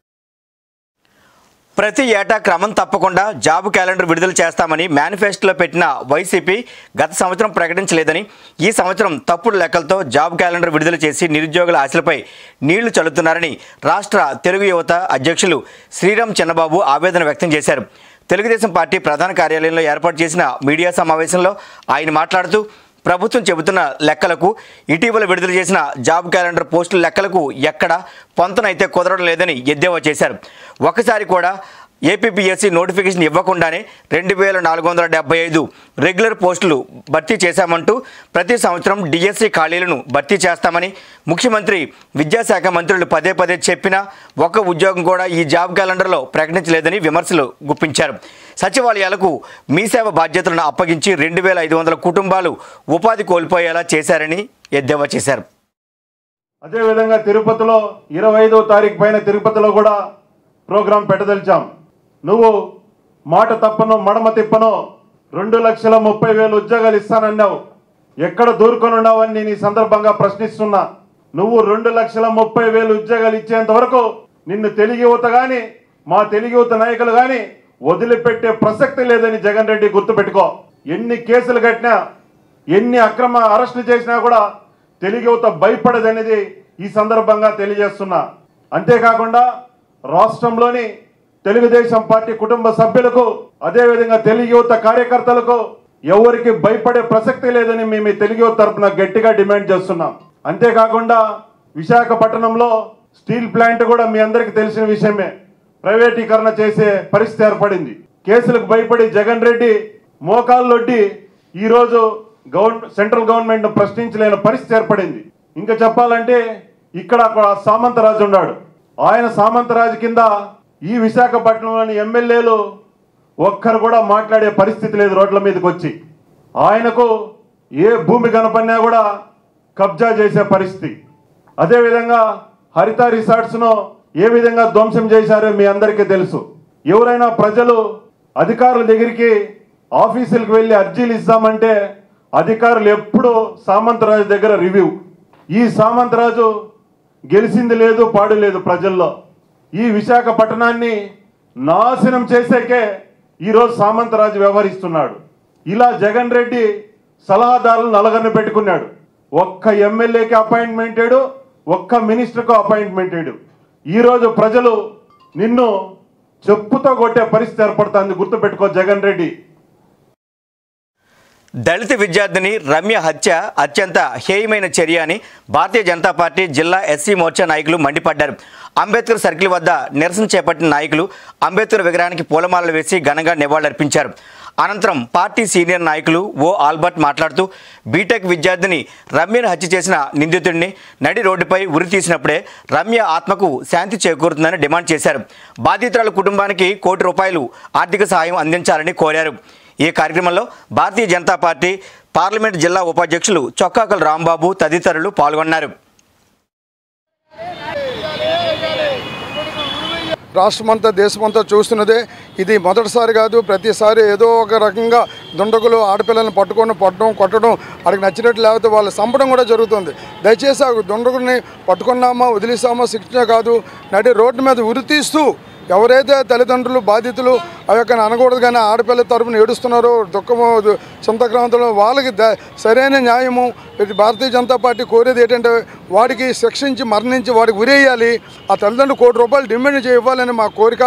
ప్రతి ఏటా క్రమం తప్పకుండా జాబ్ క్యాలెండర్ విడుదల చేస్తామని మేనిఫెస్టోలో పెట్టిన వైసీపీ గత సంవత్సరం ప్రకటించలేదని ఈ సంవత్సరం తప్పుడు లెక్కలతో జాబ్ క్యాలెండర్ విడుదల చేసి నిరుద్యోగుల ఆశలపై నీళ్లు చల్లుతున్నారని రాష్ట్ర తెలుగు యువత అధ్యక్షులు శ్రీరామ్ చన్నబాబు ఆవేదన వ్యక్తం చేశారు తెలుగుదేశం పార్టీ ప్రధాన కార్యాలయంలో ఏర్పాటు చేసిన మీడియా సమావేశంలో ఆయన మాట్లాడుతూ ప్రభుత్వం చెబుతున్న లెక్కలకు ఇటీవల విడుదల చేసిన జాబ్ క్యాలెండర్ పోస్టుల లెక్కలకు ఎక్కడ పొంతనైతే కుదరడం లేదని ఎద్దేవా చేశారు ఒకసారి కూడా ఏపీపీఎస్సీ నోటిఫికేషన్ ఇవ్వకుండానే రెండు వేల నాలుగు వందల డెబ్బై ఐదు రెగ్యులర్ పోస్టులు భర్తీ చేశామంటూ ప్రతి సంవత్సరం డిఎస్సి ఖాళీలను భర్తీ చేస్తామని ముఖ్యమంత్రి విద్యాశాఖ మంత్రులు పదే పదే చెప్పినా ఒక్క ఉద్యోగం కూడా ఈ జాబ్ క్యాలెండర్లో ప్రకటించలేదని విమర్శలు గుప్పించారు సచివాలయాలకు మీ సేవ బాధ్యతలను అప్పగించి రెండు వేల ఐదు వందల కుటుంబాలు ఉపాధి కోల్పోయేలా చేశారని ఎద్దేవా చేశారు అదేవిధంగా తిరుపతిలో ఇరవై ఐదో తారీఖు పైన తిరుపతిలో కూడా ప్రోగ్రాం పెట్టదలిచాం నువ్వు మాట తప్పను మడమ తిప్పను రెండు లక్షల ముప్పై వేలు ఉద్యోగాలు ఇస్తానన్నావు ఎక్కడ దూరుకొని ఉన్నావని నేను ఈ సందర్భంగా ప్రశ్నిస్తున్నా నువ్వు రెండు లక్షల ముప్పై వేలు ఉద్యోగాలు ఇచ్చేంత వరకు నిన్ను తెలుగు యువత కానీ మా తెలుగు యువత నాయకులు కానీ వదిలిపెట్టే ప్రసక్తి లేదని జగన్ రెడ్డి గుర్తుపెట్టుకో ఎన్ని కేసులు కట్టినా ఎన్ని అక్రమ అరెస్టులు చేసినా కూడా తెలుగు యువత భయపడదనేది ఈ సందర్భంగా తెలియజేస్తున్నా అంతేకాకుండా రాష్ట్రంలోని తెలుగుదేశం పార్టీ కుటుంబ సభ్యులకు అదేవిధంగా తెలుగు యువత కార్యకర్తలకు ఎవరికి భయపడే ప్రసక్తి లేదని మేము ఈ తెలుగు యువత తరపున గట్టిగా డిమాండ్ చేస్తున్నాం అంతేకాకుండా విశాఖపట్నంలో స్టీల్ ప్లాంట్ కూడా మీ అందరికీ తెలిసిన విషయమే ప్రైవేటీకరణ చేసే పరిస్థితి ఏర్పడింది కేసులకు భయపడి జగన్ రెడ్డి మోకాళ్ళొడ్డి ఈరోజు గవర్న సెంట్రల్ గవర్నమెంట్ ప్రశ్నించలేని పరిస్థితి ఏర్పడింది ఇంకా చెప్పాలంటే ఇక్కడ ఒక సామంతరాజు ఉన్నాడు ఆయన సామంతరాజు కింద ఈ విశాఖపట్నంలోని ఎమ్మెల్యేలు ఒక్కరు కూడా మాట్లాడే పరిస్థితి లేదు రోడ్ల మీదకి వచ్చి ఆయనకు ఏ భూమి కనపడినా కూడా కబ్జా చేసే పరిస్థితి అదేవిధంగా హరిత రిసార్ట్స్ను ఏ విధంగా ధ్వంసం చేశారో మీ అందరికీ తెలుసు ఎవరైనా ప్రజలు అధికారుల దగ్గరికి ఆఫీసులకు వెళ్ళి అర్జీలు ఇస్తామంటే అధికారులు ఎప్పుడూ సామంతరాజు దగ్గర రివ్యూ ఈ సామంతరాజు గెలిచింది లేదు పాడు లేదు ప్రజల్లో ఈ విశాఖపట్నాన్ని నాశనం చేసేకే ఈరోజు సామంతరాజు వ్యవహరిస్తున్నాడు ఇలా జగన్ రెడ్డి సలహాదారులను నలగన్న పెట్టుకున్నాడు ఒక్క ఎమ్మెల్యేకి అపాయింట్మెంట్ ఏడు ఒక్క మినిస్టర్కు అపాయింట్మెంట్ ఏడు ఈరోజు ప్రజలు నిన్ను చెప్పుతో కొట్టే పరిస్థితి ఏర్పడుతుంది గుర్తుపెట్టుకో జగన్ రెడ్డి దళిత విద్యార్థిని రమ్య హత్య అత్యంత హేయమైన చర్య అని భారతీయ జనతా పార్టీ జిల్లా ఎస్సీ మోర్చా నాయకులు మండిపడ్డారు అంబేద్కర్ సర్కిల్ వద్ద నిరసన చేపట్టిన నాయకులు అంబేద్కర్ విగ్రహానికి పూలమాలలు వేసి ఘనంగా నివాళులర్పించారు అనంతరం పార్టీ సీనియర్ నాయకులు ఓ ఆల్బర్ట్ మాట్లాడుతూ బీటెక్ విద్యార్థిని రమ్యను హత్య చేసిన నిందితుడిని నడి రోడ్డుపై ఉరి తీసినప్పుడే రమ్య ఆత్మకు శాంతి చేకూరుతుందని డిమాండ్ చేశారు బాధితురాల కుటుంబానికి కోటి రూపాయలు ఆర్థిక సహాయం అందించాలని కోరారు ఈ కార్యక్రమంలో భారతీయ జనతా పార్టీ పార్లమెంట్ జిల్లా ఉపాధ్యక్షులు చొక్కాకల రాంబాబు తదితరులు పాల్గొన్నారు రాష్ట్రమంతా దేశమంతా చూస్తున్నదే ఇది మొదటిసారి కాదు ప్రతిసారి ఏదో ఒక రకంగా దుండగులు ఆడపిల్లల్ని పట్టుకొని పట్టడం కొట్టడం వాడికి నచ్చినట్టు లేకపోతే వాళ్ళు చంపడం కూడా జరుగుతుంది దయచేసి ఆ దుండగుల్ని పట్టుకున్నామా వదిలేసామా శిక్షణ కాదు నడి రోడ్డు మీద ఉరి తీస్తూ ఎవరైతే తల్లిదండ్రులు బాధితులు ఆ యొక్క అనకూడదు కానీ ఆడపిల్ల తరపున ఏడుస్తున్నారో దుఃఖము చింతక్రాంతంలో వాళ్ళకి ద- సరైన న్యాయము ఇది భారతీయ జనతా పార్టీ కోరేది ఏంటంటే వాడికి శిక్షించి మరణించి వాడికి ఉరేయాలి ఆ తల్లిదండ్రులు కోటి రూపాయలు డిమాండ్ చేయాలని మా కోరిక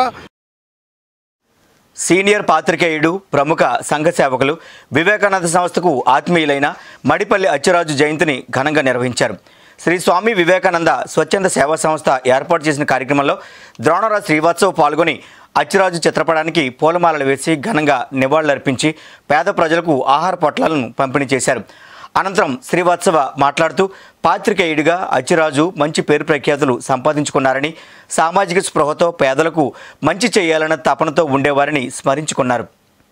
సీనియర్ పాత్రికేయుడు ప్రముఖ సంఘ సేవకులు వివేకానంద సంస్థకు ఆత్మీయులైన మడిపల్లి అచ్చురాజు జయంతిని ఘనంగా నిర్వహించారు శ్రీ స్వామి వివేకానంద స్వచ్ఛంద సేవా సంస్థ ఏర్పాటు చేసిన కార్యక్రమంలో ద్రోణరాజు శ్రీవాత్సవ్ పాల్గొని అచ్చురాజు చిత్రపటానికి పూలమాలలు వేసి ఘనంగా నివాళులర్పించి పేద ప్రజలకు ఆహార పొట్లాలను పంపిణీ చేశారు అనంతరం శ్రీవాత్సవ మాట్లాడుతూ పాత్రికేయుడిగా అచ్చిరాజు మంచి పేరు ప్రఖ్యాతులు సంపాదించుకున్నారని సామాజిక స్పృహతో పేదలకు మంచి చేయాలన్న తపనతో ఉండేవారని స్మరించుకున్నారు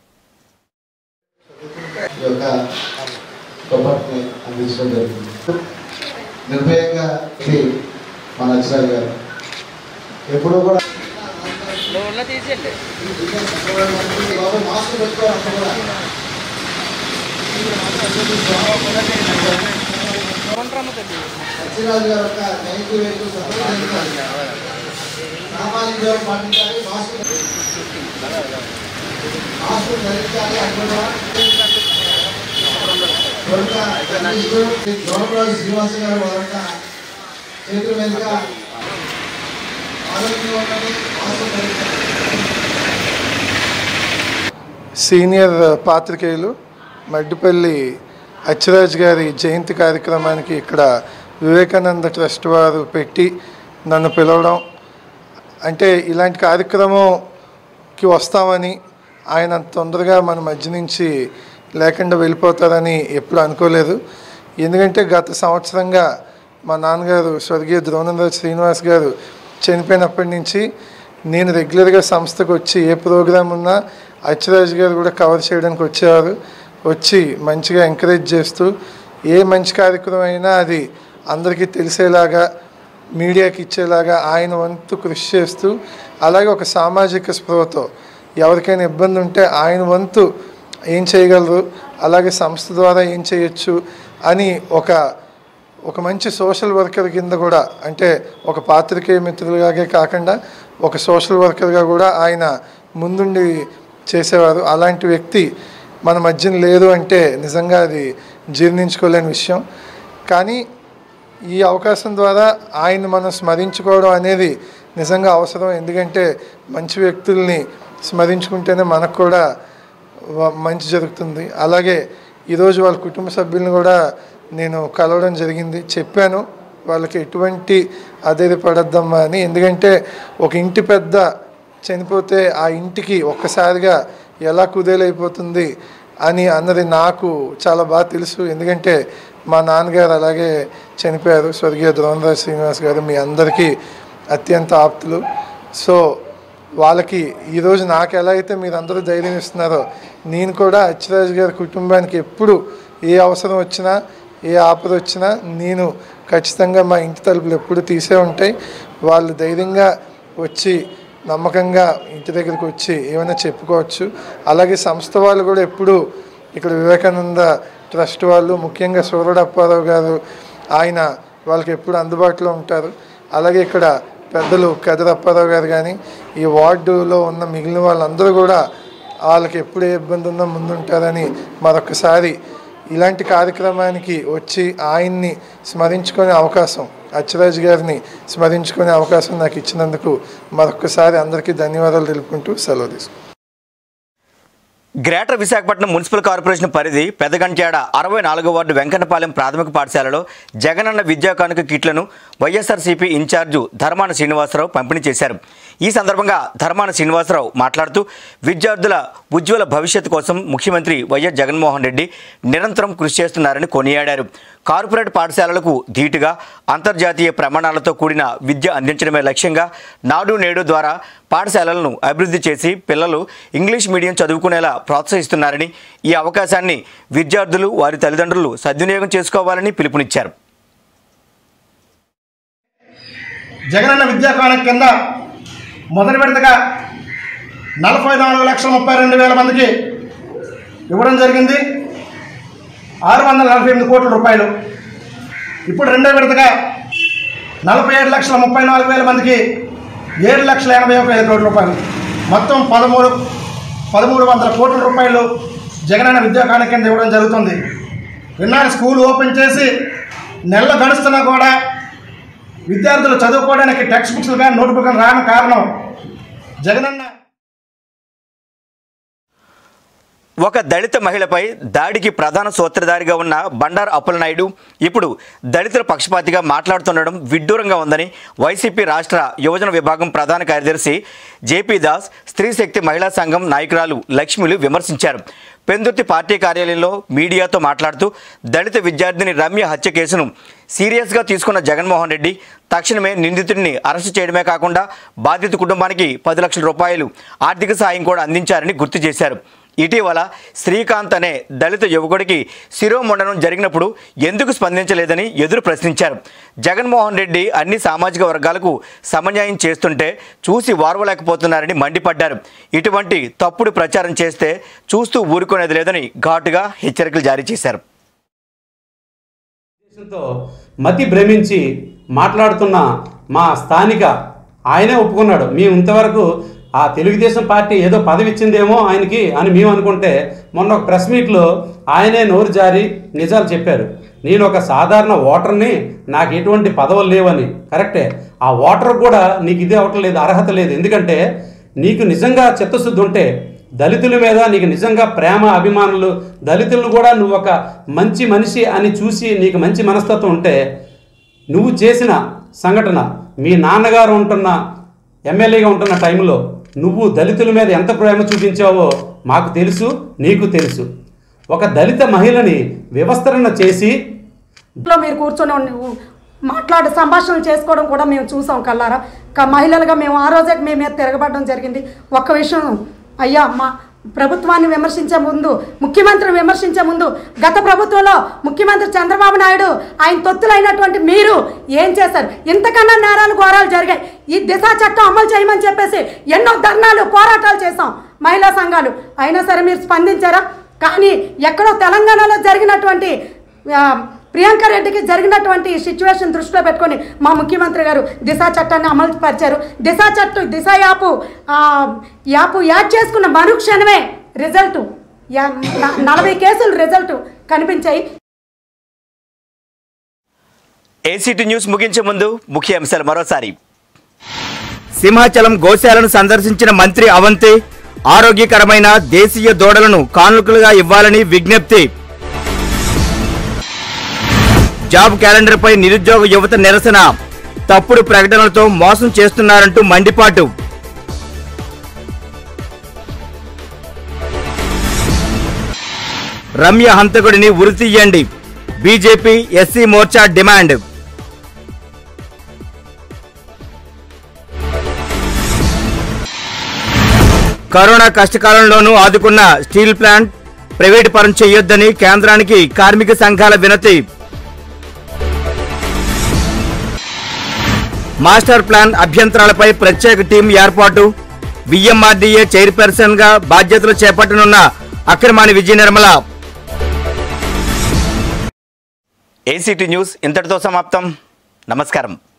ఈ యొక్క ప్రాపర్టీని అందించడం జరిగింది నిర్భయంగా ఇది మన అక్షరాలు గారు ఎప్పుడూ కూడా బాబు మాస్క్ పెట్టుకోవాలి కూడా అక్షరాలు గారు ఒక నైన్టీ వెహికల్ సామాజిక దూరం పాటించాలి మాస్క్ మాస్క్ ధరించాలి అనుకున్నా గౌరవరాజు శ్రీనివాస గారు వారంతా చేతుల మీదుగా ఆరోగ్యంగా ఉండాలి మాస్క్ ధరించాలి సీనియర్ పాత్రికేయులు మడ్డిపల్లి అచ్చిరాజ్ గారి జయంతి కార్యక్రమానికి ఇక్కడ వివేకానంద ట్రస్ట్ వారు పెట్టి నన్ను పిలవడం అంటే ఇలాంటి కార్యక్రమం కి వస్తామని ఆయన అంత తొందరగా మన మధ్య నుంచి లేకుండా వెళ్ళిపోతారని ఎప్పుడు అనుకోలేదు ఎందుకంటే గత సంవత్సరంగా మా నాన్నగారు స్వర్గీయ ద్రోణంరాజు శ్రీనివాస్ గారు చనిపోయినప్పటి నుంచి నేను రెగ్యులర్గా సంస్థకు వచ్చి ఏ ప్రోగ్రాం ఉన్నా అచ్చరాజు గారు కూడా కవర్ చేయడానికి వచ్చేవారు వచ్చి మంచిగా ఎంకరేజ్ చేస్తూ ఏ మంచి కార్యక్రమం అయినా అది అందరికీ తెలిసేలాగా మీడియాకి ఇచ్చేలాగా ఆయన వంతు కృషి చేస్తూ అలాగే ఒక సామాజిక స్పృహతో ఎవరికైనా ఇబ్బంది ఉంటే ఆయన వంతు ఏం చేయగలరు అలాగే సంస్థ ద్వారా ఏం చేయొచ్చు అని ఒక ఒక మంచి సోషల్ వర్కర్ కింద కూడా అంటే ఒక పాత్రికేయ మిత్రులుగాగే కాకుండా ఒక సోషల్ వర్కర్గా కూడా ఆయన ముందుండి చేసేవారు అలాంటి వ్యక్తి మన మధ్యన లేదు అంటే నిజంగా అది జీర్ణించుకోలేని విషయం కానీ ఈ అవకాశం ద్వారా ఆయన మనం స్మరించుకోవడం అనేది నిజంగా అవసరం ఎందుకంటే మంచి వ్యక్తుల్ని స్మరించుకుంటేనే మనకు కూడా వ- మంచి జరుగుతుంది అలాగే ఈరోజు వాళ్ళ కుటుంబ సభ్యులను కూడా నేను కలవడం జరిగింది చెప్పాను వాళ్ళకి ఎటువంటి అధైర్యపడద్దమ్మా అని ఎందుకంటే ఒక ఇంటి పెద్ద చనిపోతే ఆ ఇంటికి ఒక్కసారిగా ఎలా కుదేలైపోతుంది అని అన్నది నాకు చాలా బాగా తెలుసు ఎందుకంటే మా నాన్నగారు అలాగే చనిపోయారు స్వర్గీయ ద్రోణరాజ్ శ్రీనివాస్ గారు మీ అందరికీ అత్యంత ఆప్తులు సో వాళ్ళకి ఈరోజు నాకు ఎలా అయితే మీరు అందరూ ధైర్యం ఇస్తున్నారో నేను కూడా అచ్చిరాజు గారి కుటుంబానికి ఎప్పుడు ఏ అవసరం వచ్చినా ఏ ఆపద వచ్చినా నేను ఖచ్చితంగా మా ఇంటి తలుపులు ఎప్పుడు తీసే ఉంటాయి వాళ్ళు ధైర్యంగా వచ్చి నమ్మకంగా ఇంటి దగ్గరికి వచ్చి ఏమైనా చెప్పుకోవచ్చు అలాగే సంస్థ వాళ్ళు కూడా ఎప్పుడు ఇక్కడ వివేకానంద ట్రస్ట్ వాళ్ళు ముఖ్యంగా సూర్యుడు అప్పారావు గారు ఆయన వాళ్ళకి ఎప్పుడు అందుబాటులో ఉంటారు అలాగే ఇక్కడ పెద్దలు కదర్ అప్పారావు గారు కానీ ఈ వార్డులో ఉన్న మిగిలిన వాళ్ళందరూ కూడా వాళ్ళకి ఎప్పుడు ఏ ఇబ్బంది ఉన్నా ముందుంటారని మరొకసారి ఇలాంటి కార్యక్రమానికి వచ్చి ఆయన్ని స్మరించుకునే అవకాశం అచ్చరాజ్ గారిని స్మరించుకునే అవకాశం నాకు ఇచ్చినందుకు మరొకసారి అందరికీ ధన్యవాదాలు తెలుపుకుంటూ సెలవు తీసుకుంటాను గ్రేటర్ విశాఖపట్నం మున్సిపల్ కార్పొరేషన్ పరిధి పెదగంట్యాడ అరవై నాలుగో వార్డు వెంకన్నపాలెం ప్రాథమిక పాఠశాలలో జగనన్న విద్యా కానుక కిట్లను వైఎస్ఆర్సీపీ ఇన్ఛార్జు ధర్మాన శ్రీనివాసరావు పంపిణీ చేశారు ఈ సందర్భంగా ధర్మాన శ్రీనివాసరావు మాట్లాడుతూ విద్యార్థుల ఉజ్వల భవిష్యత్తు కోసం ముఖ్యమంత్రి వైఎస్ జగన్మోహన్ రెడ్డి నిరంతరం కృషి చేస్తున్నారని కొనియాడారు కార్పొరేట్ పాఠశాలలకు ధీటుగా అంతర్జాతీయ ప్రమాణాలతో కూడిన విద్య అందించడమే లక్ష్యంగా నాడు నేడు ద్వారా పాఠశాలలను అభివృద్ధి చేసి పిల్లలు ఇంగ్లీష్ మీడియం చదువుకునేలా ప్రోత్సహిస్తున్నారని ఈ అవకాశాన్ని విద్యార్థులు వారి తల్లిదండ్రులు సద్వినియోగం చేసుకోవాలని పిలుపునిచ్చారు జగనన్న విద్యా కానుక కింద మొదటి విడతగా నలభై నాలుగు లక్షల ముప్పై రెండు వేల మందికి ఇవ్వడం జరిగింది ఆరు వందల నలభై ఎనిమిది కోట్ల రూపాయలు ఇప్పుడు రెండో విడతగా నలభై ఏడు లక్షల ముప్పై నాలుగు వేల మందికి ఏడు లక్షల ఎనభై ఒక ఐదు కోట్ల రూపాయలు మొత్తం పదమూడు పదమూడు వందల కోట్ల రూపాయలు జగనన్న విద్యా కానుక కింద ఇవ్వడం జరుగుతుంది విన్నాడు స్కూల్ ఓపెన్ చేసి నెలలు గడుస్తున్నా కూడా విద్యార్థులు చదువుకోవడానికి టెక్స్ట్ బుక్స్లు కానీ నోట్ బుక్లు రాని కారణం జగనన్న ఒక దళిత మహిళపై దాడికి ప్రధాన సూత్రధారిగా ఉన్న బండారు అప్పలనాయుడు ఇప్పుడు దళితుల పక్షపాతిగా మాట్లాడుతుండడం విడ్డూరంగా ఉందని వైసీపీ రాష్ట్ర యువజన విభాగం ప్రధాన కార్యదర్శి జేపీ దాస్ స్త్రీ శక్తి మహిళా సంఘం నాయకురాలు లక్ష్మిలు విమర్శించారు పెందుర్తి పార్టీ కార్యాలయంలో మీడియాతో మాట్లాడుతూ దళిత విద్యార్థిని రమ్య హత్య కేసును సీరియస్గా తీసుకున్న జగన్మోహన్ రెడ్డి తక్షణమే నిందితుడిని అరెస్టు చేయడమే కాకుండా బాధిత కుటుంబానికి పది లక్షల రూపాయలు ఆర్థిక సాయం కూడా అందించారని గుర్తు చేశారు ఇటీవల శ్రీకాంత్ అనే దళిత యువకుడికి శిరోముండనం జరిగినప్పుడు ఎందుకు స్పందించలేదని ఎదురు ప్రశ్నించారు జగన్మోహన్ రెడ్డి అన్ని సామాజిక వర్గాలకు సమన్యాయం చేస్తుంటే చూసి వారవలేకపోతున్నారని మండిపడ్డారు ఇటువంటి తప్పుడు ప్రచారం చేస్తే చూస్తూ ఊరుకునేది లేదని ఘాటుగా హెచ్చరికలు జారీ చేశారు ఉద్దేశంతో మతి భ్రమించి మాట్లాడుతున్న మా స్థానిక ఆయనే ఒప్పుకున్నాడు మేము ఇంతవరకు ఆ తెలుగుదేశం పార్టీ ఏదో పదవి ఇచ్చిందేమో ఆయనకి అని మేము అనుకుంటే మొన్న ఒక ప్రెస్ మీట్లో ఆయనే నోరు జారి నిజాలు చెప్పారు నేను ఒక సాధారణ ఓటర్ని నాకు ఎటువంటి పదవులు లేవని కరెక్టే ఆ ఓటర్ కూడా నీకు ఇదే అవటం లేదు అర్హత లేదు ఎందుకంటే నీకు నిజంగా చిత్తశుద్ధి ఉంటే దళితుల మీద నీకు నిజంగా ప్రేమ అభిమానులు దళితులను కూడా నువ్వు ఒక మంచి మనిషి అని చూసి నీకు మంచి మనస్తత్వం ఉంటే నువ్వు చేసిన సంఘటన మీ నాన్నగారు ఉంటున్న ఎమ్మెల్యేగా ఉంటున్న టైంలో నువ్వు దళితుల మీద ఎంత ప్రేమ చూపించావో మాకు తెలుసు నీకు తెలుసు ఒక దళిత మహిళని వివస్తరణ చేసి ఇంట్లో మీరు కూర్చొని ఉన్- మాట్లాడే సంభాషణలు చేసుకోవడం కూడా మేము చూసాం కల్లారా క- మహిళలుగా మేము ఆ రోజే మేము మీద తిరగబడడం జరిగింది ఒక్క విషయం అయ్యా మా ప్రభుత్వాన్ని విమర్శించే ముందు ముఖ్యమంత్రిని విమర్శించే ముందు గత ప్రభుత్వంలో ముఖ్యమంత్రి చంద్రబాబు నాయుడు ఆయన తొత్తులైనటువంటి మీరు ఏం చేశారు ఇంతకన్నా నేరాలు ఘోరాలు జరిగాయి ఈ దిశ చట్టం అమలు చేయమని చెప్పేసి ఎన్నో ధర్నాలు పోరాటాలు చేశాం మహిళా సంఘాలు అయినా సరే మీరు స్పందించారా కానీ ఎక్కడో తెలంగాణలో జరిగినటువంటి ఆ, ప్రియాంక రెడ్డికి జరిగినటువంటి సిచ్యువేషన్ దృష్టిలో పెట్టుకొని మా ముఖ్యమంత్రి గారు దిశ చట్టాన్ని అమలు పరిచారు దిశ చట్టం దిశ యాపు ఆ, యాపు యాడ్ చేసుకున్న మరుక్షణమే రిజల్ట్ యా- న- నలభై కేసులు రిజల్ట్ కనిపించాయి ఏసీటీ న్యూస్ ముగించే ముందు ముఖ్య అంశాలు మరోసారి సింహాచలం గోశాలను సందర్శించిన మంత్రి అవంతి ఆరోగ్యకరమైన దేశీయ దూడలను కానుకలుగా ఇవ్వాలని విజ్ఞప్తి జాబ్ క్యాలెండర్పై నిరుద్యోగ యువత నిరసన తప్పుడు ప్రకటనలతో మోసం చేస్తున్నారంటూ మండిపాటు రమ్య హంతకుడిని ఉరితీయండి BJP SC morcha demand corona కష్టకాలంలోనూ ఆదుకున్న స్టీల్ ప్లాంట్ ప్రైవేటు పరం చేయొద్దని కేంద్రానికి కార్మిక సంఘాల వినతి మాస్టర్ ప్లాన్ అభ్యంతరాలపై ప్రత్యేక టీం ఏర్పాటు విఎంఆర్డీఏ చైర్పర్సన్ గా బాధ్యతలు చేపట్టనున్న అక్రమాణి విజయ నిర్మల ఏసీటీ న్యూస్ ఇంతటితో సమాప్తం నమస్కారం